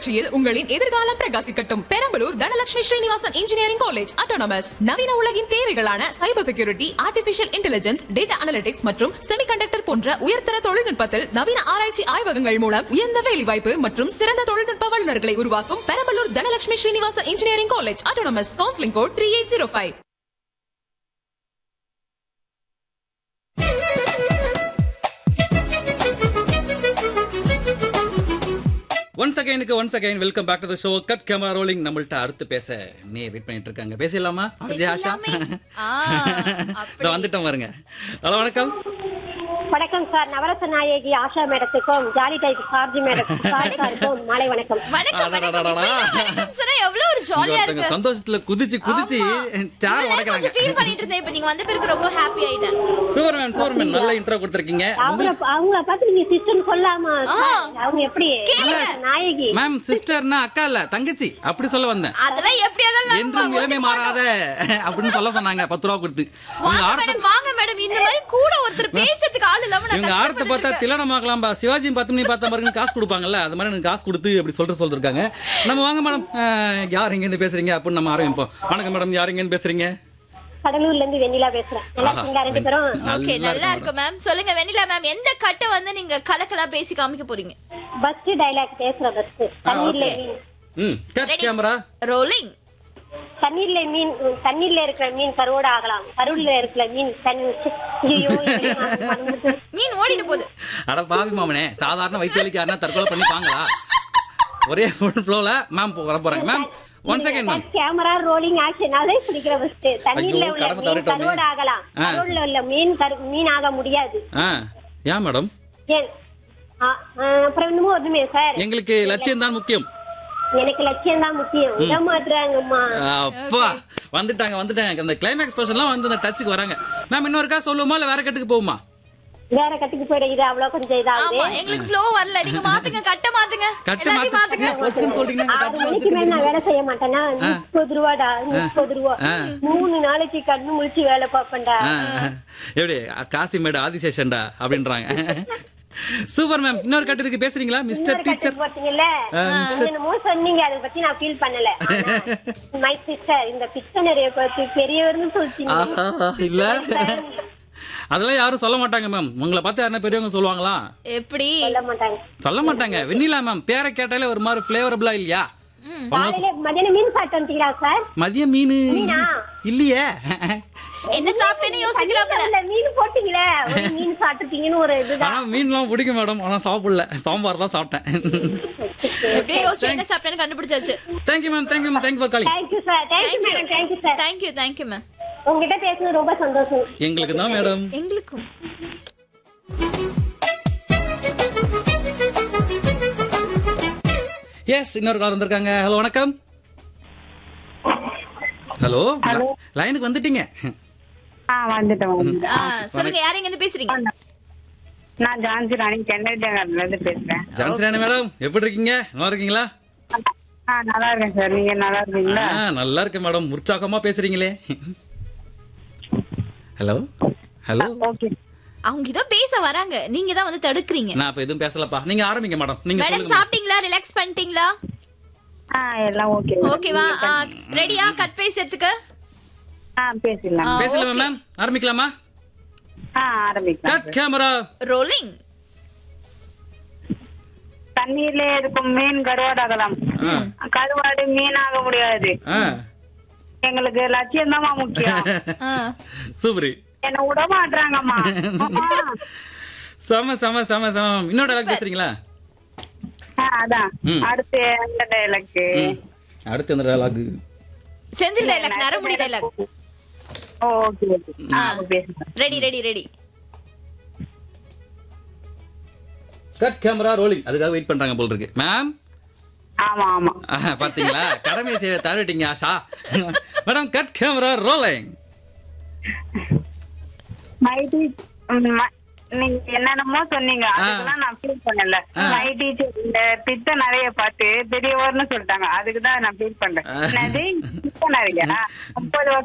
புரட்சியில் உங்களின் எதிர்காலம் பிரகாசிக்கட்டும் Perambalur Dhanalakshmi Srinivasan engineering college autonomous நவீன உலகின் தேவைகளான cyber security artificial intelligence data analytics மற்றும் செமிகண்டக்டர் போன்ற உயர்தர தொழில்நுட்பத்தில் நவீன ஆராய்ச்சி ஆய்வகங்கள் மூலம் உயர்ந்த வேலைவாய்ப்பு மற்றும் சிறந்த தொழில்நுட்ப வல்லுநர்களை உருவாக்கும் Perambalur Dhanalakshmi Srinivasan engineering college autonomous counselling code three eight zero five once அகைனுக்கு once again welcome back to the show cut camera rolling நம்மள்ட்ட அடுத்து பேச நீ வெயிட் பண்ணிட்டு இருக்காங்க பேசலாமா அர்ஜி ஆஷா பேசலாமே. ஆ, இதோ வந்துட்டோம் பாருங்க ஹலோ வணக்கம் வணக்கம் சார் நவரச நாயகி ஆஷா மேடத்துக்கும் ஜாலி டைப் சார்ஜி மேடத்துக்கும் சாருக்கும் மாலை வணக்கம் வணக்கம் வணக்கம் அடடடடடா. இப்படிலாம் வணக்கம் சொன்னா எவ்வளவு ஒரு இங்க ஜாலியா ஒருத்தங்க இருக்கு சந்தோஷத்துல குதிச்சு குதிச்சு ஆமா. சேர் இவ்வளவு நேரம் உடைக்கிறாங்க கொஞ்சம் ஃபீல் பண்ணிட்டு இருந்தேன் இப்ப நீங்க வந்த பிறகு ரொம்ப ஹாப்பி ஆயிட்டேன் சூப்பர்மேன் சூப்பர்மேன் நல்ல இன்ட்ரோ கொடுத்திருக்கீங்க அவங்க அவங்க பார்த்து நீங்க சிஸ்டம் சொல்லாமா ஆ. சார்? அவங்க எப்படி கேளுங்க. நாயகி மேம் சிஸ்டர்னா அக்கா இல்ல தங்கச்சி அப்படி சொல்ல வந்தேன் அதெல்லாம் எப்படி அதெல்லாம் என்றும் நம்ம இளமை மாறாத அப்படின்னு சொல்ல சொன்னாங்க பத்து ரூபா கொடுத்து இவங்க வாங்க ஆடத்தை மேடம் வாங்க மேடம் இந்த மாதிரி கூட ஒருத்தர் பேசுறதுக்கு ஆள் இல்லாம நான் இவங்க ஆடத்தை பார்த்தா கஷ்டப்பட்டுட்டு திலனமாக்கலாம்பா சிவாஜி பத்து மணி பார்த்தா பாருங்க காசு கொடுப்பாங்கல்ல அது மாதிரி எனக்கு காசு கொடுத்து அப்படி சொல்லிட்டு சொல்லிருக்காங்க நம்ம வாங்க மேடம் யார் எங்க இருந்து பேசுறீங்க அப்படின்னு நம்ம ஆரம்பிப்போம் வணக்கம் மேடம் யார் எங்க இருந்து பேசுறீங்க கடலூர்ல இருந்து வெண்ணிலா பேசுறேன் நல்லா ஆஹா. இருக்கீங்களா ரெண்டு பேரும் ஓகே நல்லா நல்லா இருக்கு இருக்கு மேம் சொல்லுங்க வெண்ணிலா மேம் எந்த கட்டை வந்து நீங்க கலக்கலா பேசி காமிக்க போறீங்க பஸ்ட் டைலாக் பேசுறேன் பஸ்ட் தண்ணீர்ல okay. மீன் ம் கட் Ready? கேமரா ரோலிங் தண்ணீர்ல மீன் தண்ணீர்ல இருக்கிற மீன் கருவோட ஆகலாம் கருவுல இருக்கிற மீன் தண்ணி ஐயோ இப்படி நான் மறந்துட்டு. மீன் ஓடிட்டு போகுது அட பாவி மாமனே சாதாரண வயிற்று வலிக்கு யாருன்னா தற்கொலை பண்ணிப்பாங்களா ஒரே ஃப்ளோல மேம் வர போறாங்க ma'am one second ma'am camera rolling action அதே பிடிக்கிற ஃபர்ஸ்ட் தண்ணீர்ல ஐயோ, உள்ள கடமை மீன் தவறிட்டோமே. கருவோட ஆகலாம் ஆ. கருவுல உள்ள மீன் கரு மீன் ஆக முடியாது ஆ ஏன் மேடம் ஏன் ஆ, ஆ, அப்புறம் இன்னமும் ஒண்ணுமே சார் எங்களுக்கு லட்சியம் தான் முக்கியம் எனக்கு லட்சியம் தான் முக்கியம் விட மாட்டுறாங்கம்மா அப்பா வந்துட்டாங்க வந்துட்டாங்க அந்த கிளைமேக்ஸ் பர்சன்லாம் வந்து அந்த டச்சுக்கு வராங்க மேம் இன்னொருக்கா சொல்லுமா இல்ல வேற கட்டுக்கு போகுமா வேற கட்டுக்கு போயிட இது அவ்வளவு கொஞ்சம் இதாகுது ஆமா எங்களுக்கு ஃப்ளோ வரல நீங்க மாத்துங்க கட்ட மாத்துங்க கட்டு எல்லாத்தையும் மாத்துங்க மாத்துங்க சொல்றீங்க ஆறு மணிக்கு மேல நான் வேலை செய்ய மாட்டேன்னா முப்பது ரூபாடா முப்பது ரூபா மூணு நாளைக்கு கண்ணு முழிச்சு வேலை பார்ப்பேன்டா ஆ, எப்படி காசிமேடு ஆதிசேஷன்டா அப்படின்றாங்க சூப்பர் மேம் இன்னொரு கட்டு இருக்கு பேசுறீங்களா மிஸ்டர் இன்னொரு டீச்சர் கட்டுக்கு போட்டீங்கல்ல என்னமோ சொன்னீங்க அதை பத்தி நான் ஃபீல் பண்ணல மை சிஸ்டர் இந்த பிக்சனரிய பத்தி பெரியவர்னு சொல்லிட்டீங்க இல்ல அதெல்லாம் யாரும் சொல்ல மாட்டாங்க மேம் உங்களை பார்த்து யாருன்னா பெரியவங்க சொல்லுவாங்களா எப்படி சொல்ல மாட்டாங்க சொல்ல மாட்டாங்க வெண்ணிலா மேம் பேரை கேட்டாலே ஒரு மாதிரி பிளேவரபிளா இல்லையா காலையில மதியானம் மீன் சாப்பிட்டு வந்துட்டீங்களா சார் மதிய மீன் மீனா? இல்லையே என்ன சாப்பிட்டேன்னு யோசிக்கிறாப்ல இல்ல, மீன் போட்டீங்களே ஒரு மீன் சாப்பிட்டுட்டீங்கன்னு ஒரு இதுதான் ஆனா மீன்லாம் பிடிக்கும் மேடம் ஆனா சாப்பிடல சாம்பார் தான் சாப்பிட்டேன் எப்படியோ யோசிச்சு என்ன சாப்பிட்டேன்னு கண்டுபிடிச்சாச்சு thank you ma'am thank you ma'am thank you for calling thank you sir thank you madam thank you sir thank you thank you ma'am உங்ககிட்ட பேசுனது ரொம்ப சந்தோஷம் எங்களுக்கு தான் மேடம் எங்களுக்கும் எஸ் இன்னொரு கால் வந்திருக்காங்க ஹலோ வணக்கம் ஹலோ லைனுக்கு வந்துட்டீங்க ஆ வந்துட்டேன் வந்துட்டேன். ஆ, சொல்லுங்க யார் எங்க இருந்து பேசுறீங்க நான் ஜான்சி ராணி சென்னை நகர்ல இருந்து பேசுறேன் ஜான்சி ராணி மேடம் எப்படி இருக்கீங்க நல்லா இருக்கீங்களா ஆ நல்லா இருக்கேன் சார் நீங்க நல்லா இருக்கீங்களா ஆ, நல்லா இருக்கேன் மேடம் உற்சாகமா பேசுறீங்களே ஹலோ ஹலோ ஓகே அவங்க ஏதோ பேச வராங்க நீங்க தான் வந்து தடுக்கிறீங்க நான் இப்ப எதுவும் பேசலப்பா நீங்க ஆரம்பிங்க மேடம் நீங்க மேடம் சொல்லுங்க சாப்பிட்டீங்களா ரிலாக்ஸ் பண்ணிட்டீங்களா ஆ எல்லாம் ஓகே ஓகேவா ரெடியா கட் பேசுறதுக்கு ஆ பேசிடலாம் ஆ, பேசலாமா okay. மேம் ஆரம்பிக்கலாமா ஆ ஆரம்பிக்கலாம் கட் கேமரா ரோலிங் தண்ணீர்ல இருக்கும் மீன் கருவாடாகலாம் கருவாடு மீனாக முடியாது எங்களுக்கு லட்சியம் தான்மா முக்கியம் சூப்பர் என்ன விட மாட்டாங்கம்மா செம செம செம செம இன்னொரு டைலாக் பேசுறீங்களா அதான் ம். அடுத்து அந்த டைலாக் ம். அடுத்து அந்த டைலாக் செந்தில் டைலாக் நரமுடி டைலாக் ஓகே ஓகே பேசுறேன் ready ready ready cut camera rolling அதுக்காக வெயிட் பண்றாங்க போல இருக்கு மேம் ஆமா ஆமா பாத்தீங்களா கடமையை செய்ய தவறிட்டீங்க Asha madam cut camera rolling my teacher நீங்க என்னென்னமோ சொன்னீங்க அதுக்கெல்லாம் நான் ஃபீல் பண்ணல மை டீச்சர் இந்த திட்ட நிறைய பார்த்து பெரியவர்னு சொல்லிட்டாங்க அதுக்கு தான் நான் ஃபீல் பண்றேன் என்னது திட்ட நிறைய முப்பது